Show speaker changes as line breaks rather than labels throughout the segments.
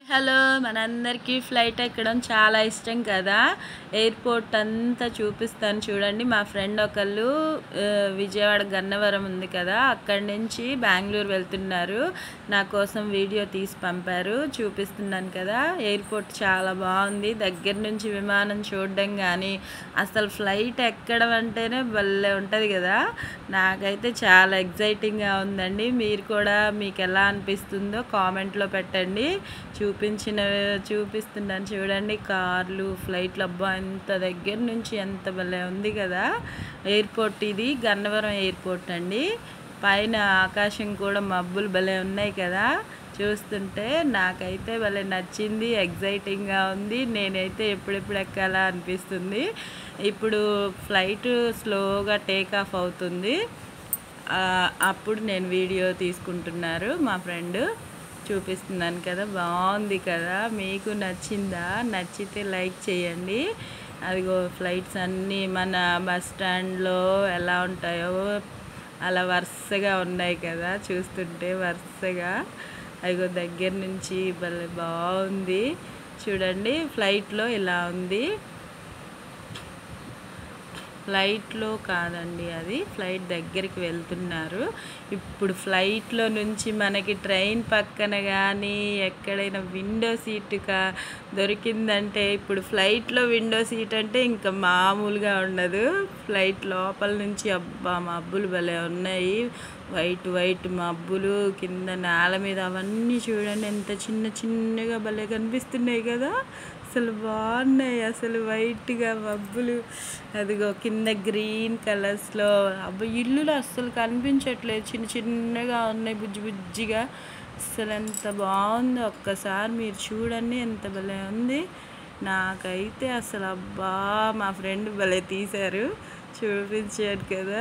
hello మనందరికీ flight ఎక్కడం చాలా ఇష్టం కదా ఎయిర్పోర్ట్ అంతా చూపిస్తాను చూడండి మా ఫ్రెండ్ ఒకళ్ళు ఆ, విజయవాడ గన్నవరం ఉంది కదా అక్కడి నుంచి బెంగళూరు వెళ్తున్నారు నా కోసం వీడియో తీసి పంపారు చూపిస్తున్నాను కదా ఎయిర్పోర్ట్ చాలా బాగుంది దగ్గర నుంచి విమానం చూడడం కానీ అసలు ఫ్లైట్ ఎక్కడం అంటేనే భలే ఉంటుంది కదా నాకైతే చాలా ఎగ్జైటింగ్గా ఉందండి మీరు కూడా మీకు ఎలా అనిపిస్తుందో కామెంట్లో పెట్టండి చూపించిన చూపిస్తున్నాను చూడండి కార్లు ఫ్లైట్లు అబ్బా ఎంత దగ్గర నుంచి ఎంత భలే ఉంది కదా ఎయిర్పోర్ట్ ఇది గన్నవరం ఎయిర్పోర్ట్ అండి పైన ఆకాశం కూడా మబ్బులు భలే ఉన్నాయి కదా చూస్తుంటే నాకైతే భలే నచ్చింది ఎగ్జైటింగ్గా ఉంది నేనైతే ఎప్పుడెప్పుడు ఎక్కాలా అనిపిస్తుంది ఇప్పుడు ఫ్లైట్ స్లోగా టేక్ ఆఫ్ అవుతుంది ఆ, అప్పుడు నేను వీడియో తీసుకుంటున్నారు మా ఫ్రెండ్ చూపిస్తున్నాను కదా బాగుంది కదా మీకు నచ్చిందా నచ్చితే లైక్ చేయండి అదిగో ఫ్లైట్స్ అన్నీ మన బస్ స్టాండ్లో ఎలా ఉంటాయో అలా వరుసగా ఉన్నాయి కదా చూస్తుంటే వరుసగా అదిగో దగ్గర నుంచి భలే బాగుంది చూడండి ఫ్లైట్లో ఇలా ఉంది ఫ్లైట్లో కాదండి అది ఫ్లైట్ దగ్గరికి వెళ్తున్నారు ఇప్పుడు ఫ్లైట్లో నుంచి మనకి ట్రైన్ పక్కన కానీ ఎక్కడైనా విండో సీటు కా దొరికిందంటే ఇప్పుడు ఫ్లైట్లో విండో సీట్ అంటే ఇంకా మామూలుగా ఉండదు ఫ్లైట్ లోపల నుంచి అబ్బా మబ్బులు భలే ఉన్నాయి వైట్ వైట్ మబ్బులు కింద నేల మీద అవన్నీ చూడండి ఎంత చిన్న చిన్నగా భలే కనిపిస్తున్నాయి కదా అసలు బాగున్నాయి అసలు వైట్గా మబ్బులు అదిగో కింద గ్రీన్ కలర్స్లో అబ్బా ఇల్లులు అస్సలు కనిపించట్లేదు చిన్న చిన్నగా ఉన్నాయి బుజ్జి బుజ్జిగా అసలు ఎంత బాగుందో ఒక్కసారి మీరు చూడండి ఎంత భలే ఉంది నాకైతే అసలు అబ్బా మా ఫ్రెండ్ భలే తీశారు చూపించారు కదా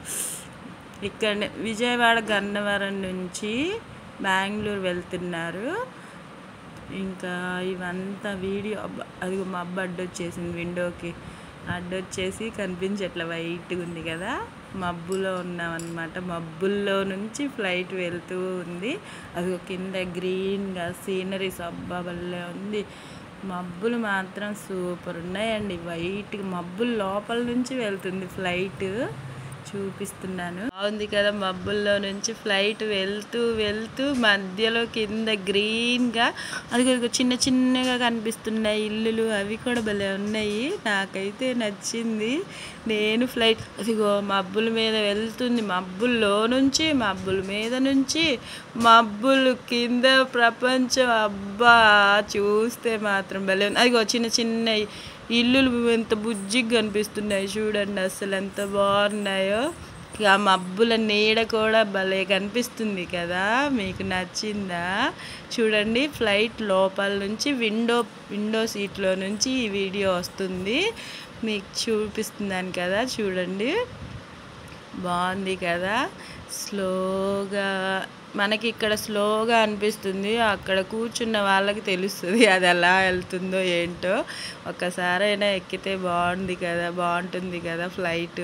ఇక్కడ విజయవాడ గన్నవరం నుంచి బెంగళూరు వెళ్తున్నారు ఇంకా ఇవంతా వీడియో అబ్బా అదిగో మా అబ్బ అడ్డొచ్చేసింది విండోకి అడ్డొచ్చేసి కనిపించట్లే వైట్గా ఉంది కదా మబ్బులో ఉన్నామన్నమాట మబ్బుల్లో నుంచి ఫ్లైట్ వెళ్తూ ఉంది అదిగో కింద గ్రీన్గా సీనరీస్ అబ్బా భలే ఉంది మబ్బులు మాత్రం సూపర్ ఉన్నాయండి వైట్ మబ్బుల లోపల నుంచి వెళ్తుంది ఫ్లైట్ చూపిస్తున్నాను బాగుంది కదా మబ్బుల్లో నుంచి ఫ్లైట్ వెళ్తూ వెళ్తూ మధ్యలో కింద గ్రీన్గా అది చిన్న చిన్నగా కనిపిస్తున్నాయి ఇల్లులు అవి కూడా భలే ఉన్నాయి నాకైతే నచ్చింది నేను ఫ్లైట్ అదిగో మబ్బుల మీద వెళ్తుంది మబ్బుల్లో నుంచి మబ్బుల మీద నుంచి మబ్బులు కింద ప్రపంచం అబ్బా చూస్తే మాత్రం భలే ఉంది అదిగో చిన్న చిన్న ఇల్లులు ఎంత బుజ్జిగా కనిపిస్తున్నాయి చూడండి అసలు ఎంత బాగున్నాయో ఇక ఆ మబ్బుల నీడ కూడా భలే కనిపిస్తుంది కదా మీకు నచ్చిందా చూడండి ఫ్లైట్ లోపల నుంచి విండో విండో సీట్లో నుంచి ఈ వీడియో వస్తుంది మీకు చూపిస్తున్నాను కదా చూడండి బాగుంది కదా స్లోగా మనకి ఇక్కడ స్లోగా అనిపిస్తుంది అక్కడ కూర్చున్న వాళ్ళకి తెలుస్తుంది అది ఎలా వెళ్తుందో ఏంటో ఒక్కసారైనా ఎక్కితే బాగుంది కదా బాగుంటుంది కదా ఫ్లైట్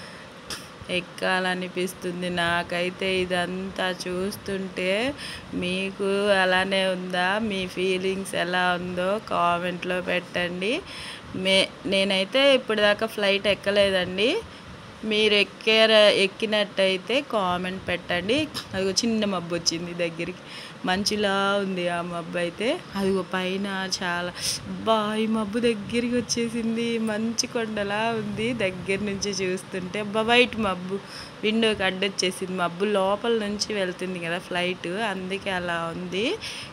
ఎక్కాలనిపిస్తుంది నాకైతే ఇదంతా చూస్తుంటే మీకు అలానే ఉందా మీ ఫీలింగ్స్ ఎలా ఉందో కామెంట్లో పెట్టండి మే నేనైతే ఇప్పటిదాకా ఫ్లైట్ ఎక్కలేదండి మీరు ఎక్కార ఎక్కినట్టయితే కామెంట్ పెట్టండి అదిగో చిన్న మబ్బు వచ్చింది దగ్గరికి మంచిలా ఉంది ఆ మబ్బు అయితే అదిగో పైన చాలా బా ఈ మబ్బు దగ్గరికి వచ్చేసింది మంచి కొండలా ఉంది దగ్గర నుంచి చూస్తుంటే అబ్బా వైట్ మబ్బు విండోకి అడ్డొచ్చేసింది మబ్బు లోపల నుంచి వెళ్తుంది కదా ఫ్లైట్ అందుకే అలా ఉంది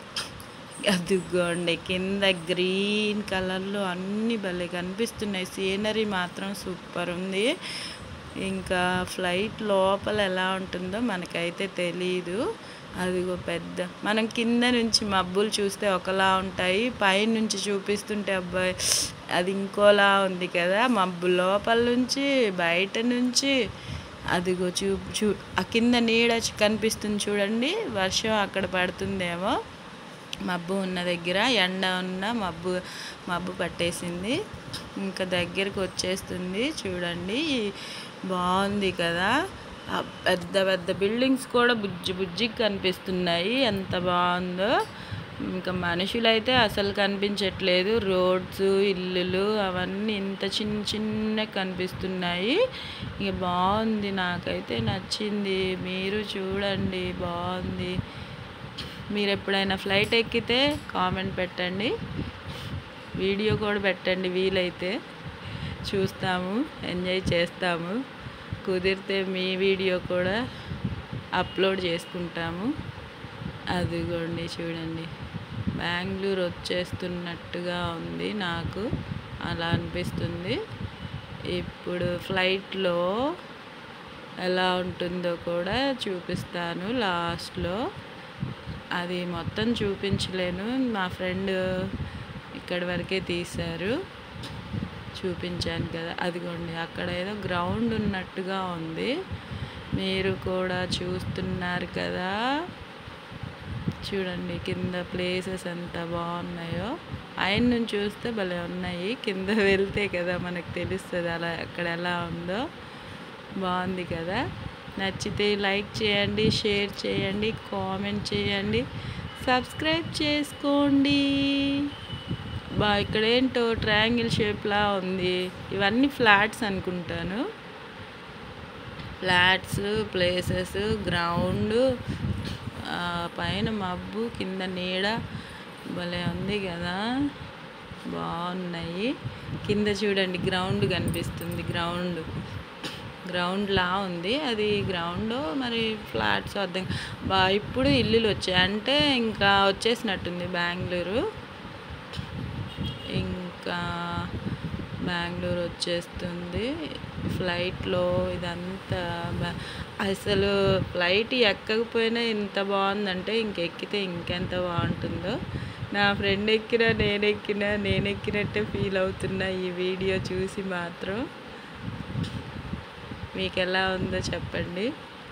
అదిగోండి కింద గ్రీన్ కలర్లో అన్ని భలే కనిపిస్తున్నాయి సీనరీ మాత్రం సూపర్ ఉంది ఇంకా ఫ్లైట్ లోపల ఎలా ఉంటుందో మనకైతే తెలీదు అదిగో పెద్ద మనం కింద నుంచి మబ్బులు చూస్తే ఒకలా ఉంటాయి పైనుంచి చూపిస్తుంటే అబ్బాయి అది ఇంకోలా ఉంది కదా మబ్బు లోపల నుంచి బయట నుంచి అదిగో చూ చూ ఆ కింద నీడ కనిపిస్తుంది చూడండి వర్షం అక్కడ పడుతుందేమో మబ్బు ఉన్న దగ్గర ఎండ ఉన్న మబ్బు మబ్బు పట్టేసింది ఇంకా దగ్గరికి వచ్చేస్తుంది చూడండి బాగుంది కదా ఆ పెద్ద పెద్ద బిల్డింగ్స్ కూడా బుజ్జి బుజ్జిగా కనిపిస్తున్నాయి ఎంత బాగుందో ఇంకా మనుషులైతే అసలు కనిపించట్లేదు రోడ్స్ ఇల్లులు అవన్నీ ఇంత చిన్న చిన్న కనిపిస్తున్నాయి ఇక బాగుంది నాకైతే నచ్చింది మీరు చూడండి బాగుంది మీరు ఎప్పుడైనా ఫ్లైట్ ఎక్కితే కామెంట్ పెట్టండి వీడియో కూడా పెట్టండి వీలైతే చూస్తాము ఎంజాయ్ చేస్తాము కుదిరితే మీ వీడియో కూడా అప్లోడ్ చేసుకుంటాము అదిగోండి చూడండి బెంగళూరు వచ్చేస్తున్నట్టుగా ఉంది నాకు అలా అనిపిస్తుంది ఇప్పుడు ఫ్లైట్లో ఎలా ఉంటుందో కూడా చూపిస్తాను లాస్ట్లో అది మొత్తం చూపించలేను మా ఫ్రెండ్ ఇక్కడి వరకే తీశారు చూపించాను కదా అదిగోండి అక్కడ ఏదో గ్రౌండ్ ఉన్నట్టుగా ఉంది మీరు కూడా చూస్తున్నారు కదా చూడండి కింద ప్లేసెస్ ఎంత బాగున్నాయో ఆయన నుంచి చూస్తే భలే ఉన్నాయి కింద వెళ్తే కదా మనకు తెలుస్తుంది అలా అక్కడ ఎలా ఉందో బాగుంది కదా నచ్చితే లైక్ చేయండి షేర్ చేయండి కామెంట్ చేయండి సబ్స్క్రైబ్ చేసుకోండి బా ఇక్కడ ఏంటో ట్రయాంగిల్ షేప్లా ఉంది ఇవన్నీ ఫ్లాట్స్ అనుకుంటాను ఫ్లాట్స్ ప్లేసెస్ గ్రౌండ్ పైన మబ్బు కింద నీడ భలే ఉంది కదా బాగున్నాయి కింద చూడండి గ్రౌండ్ కనిపిస్తుంది గ్రౌండ్ గ్రౌండ్ లా ఉంది అది గ్రౌండ్ మరి ఫ్లాట్స్ అర్థం బా ఇప్పుడు ఇల్లులు వచ్చాయి అంటే ఇంకా వచ్చేసినట్టుంది బెంగళూరు ఇంకా బెంగళూరు వచ్చేస్తుంది ఫ్లైట్లో ఇదంతా బ- అసలు ఫ్లైట్ ఎక్కకపోయినా ఇంత బాగుందంటే ఇంకెక్కితే ఇంకెంత బాగుంటుందో నా ఫ్రెండ్ ఎక్కినా నేను ఎక్కినా నేను ఎక్కినట్టే ఫీల్ అవుతున్నా ఈ వీడియో చూసి మాత్రం మీకు ఎలా ఉందో చెప్పండి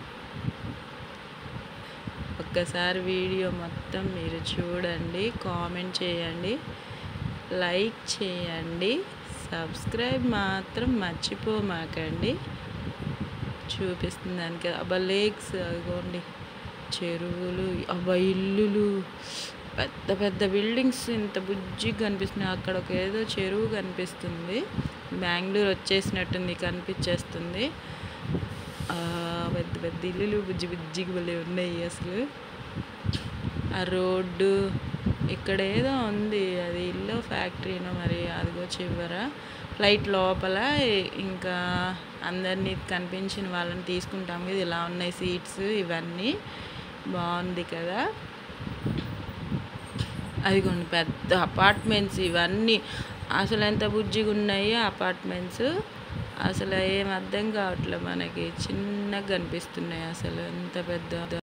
ఒక్కసారి వీడియో మొత్తం మీరు చూడండి కామెంట్ చేయండి లైక్ చేయండి సబ్స్క్రైబ్ మాత్రం మర్చిపోమాకండి చూపిస్తున్నాను కదా అబ్బా లేక్స్ అదిగోండి చెరువులు అబ్బా ఇల్లులు పెద్ద పెద్ద బిల్డింగ్స్ ఇంత బుజ్జిగా కనిపిస్తున్నాయి అక్కడ ఒక ఏదో చెరువు కనిపిస్తుంది బెంగళూరు వచ్చేసినట్టుంది కనిపించేస్తుంది ఆ, పెద్ద పెద్ద ఇల్లులు బుజ్జి బుజ్జిగా భలే ఉన్నాయి అసలు ఆ రోడ్డు ఇక్కడ ఏదో ఉంది అది ఇల్లు ఫ్యాక్టరీనో మరి అదిగో చివర ఫ్లైట్ లోపల ఇంకా అందరినీ కనిపించిన వాళ్ళని తీసుకుంటాం కదా ఇలా ఉన్నాయి సీట్స్ ఇవన్నీ బాగుంది కదా అదిగోండి పెద్ద అపార్ట్మెంట్స్ ఇవన్నీ అసలు ఎంత బుజ్జిగా ఉన్నాయి అపార్ట్మెంట్స్ అసలు ఏం అర్థం కావట్లేదు మనకి చిన్నగా కనిపిస్తున్నాయి అసలు ఎంత పెద్ద